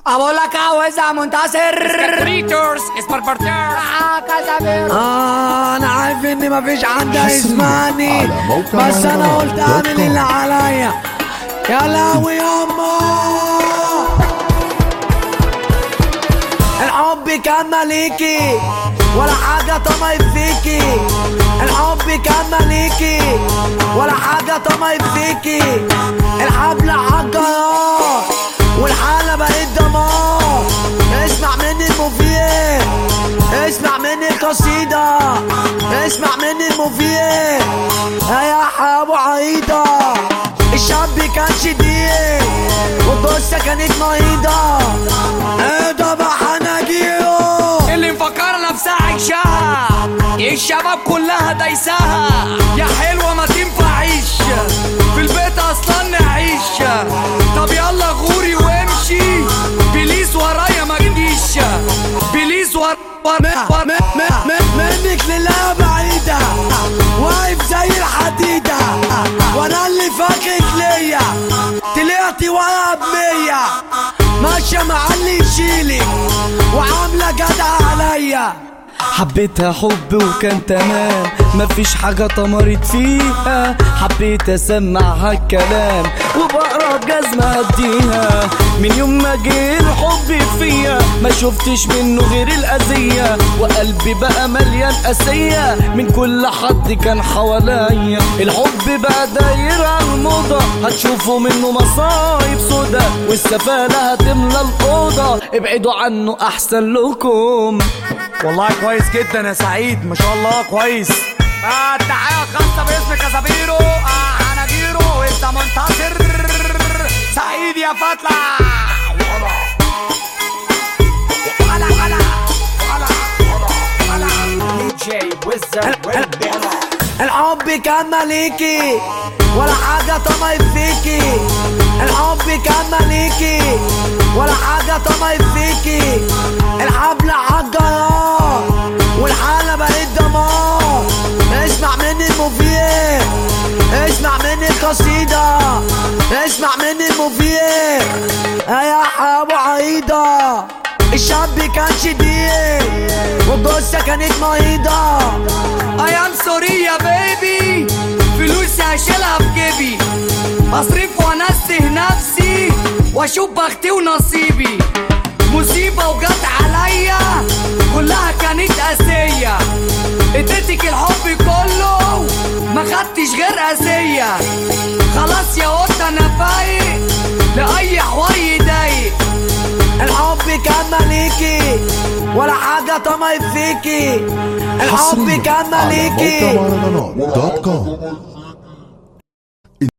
ابو لك عاوز يا منتصر ريتورز اسبربرتر آه انا عارف ان مفيش حد هيسمعني على موقع بس انا مهرجانات قلت دوت اعمل كوم. اللي عليا يا لهوي ياما الحب كان مليكي ولا حاجة طمعت فيكي الحب كان مليكي ولا حاجة طمعت فيكي الحبل حجرات والحالة بقت دمار اسمع مني المفيد اسمع مني القصيدة اسمع مني المفيد يا حبو عيدة الشاب كان شديد والجثة كانت مريضة ايه ده بقى حناجيره اللي مفكرة نفسها عايشاها الشباب كلها دايساها يا حلوة ما تنفعيش في البيت اصلا نعيش طب يلا غوري وامشي بليز ورايا ما تجيش بليز ور... ور... ور... م- م- م- منك لله بعيدة واقف زي الحديدة وانا اللي فاكرك ليا طلعتي ورا بمية ماشية مع اللي يشيلك وعاملة جدع عليا حبيتها حب وكان تمام مفيش حاجة طمرت فيها حبيت اسمعها الكلام وبقرا بجزمة اديها من يوم ما جه الحب فيا ما شفتش منه غير الأذية وقلبي بقى مليان قاسية من كل حد كان حواليا الحب بقى داير على الموضة هتشوفوا منه مصايب سودا والسفالة هتملى الأوضة ابعدوا عنه أحسن لكم والله كويس جدا يا سعيد ما شاء الله كويس آه تحية خاصة باسم كازابيرو آه حناجيرو انت منتصر سعيد يا فتلة ولا ولا ولا ولا ولا دي جي ويزر الحب كان مليكي ولا حاجة طمعت فيكي الحب كان مليكي ولا حاجة طمعت فيكي الحبل حجرات والحالة بقت دمار اسمع مني المفيد اسمع مني القصيدة اسمع مني المفيد يا حبو عيدة الشاب كان شديد والجثة كانت مريضة I am sorry يا بيبي فلوسي هشيلها في جيبي اصرف وانسه نفسي واشوف بختي ونصيبي مصيبة وجت عليا كلها كانت قاسية اديتك الحب كله ما خدتش غير قاسية خلاص يا قط انا فايق لأي حوار يضايق الحب كان مليكي ولا حاجة طمعت فيكي الحب كان على مليكي موقع مهرجانات دوت كوم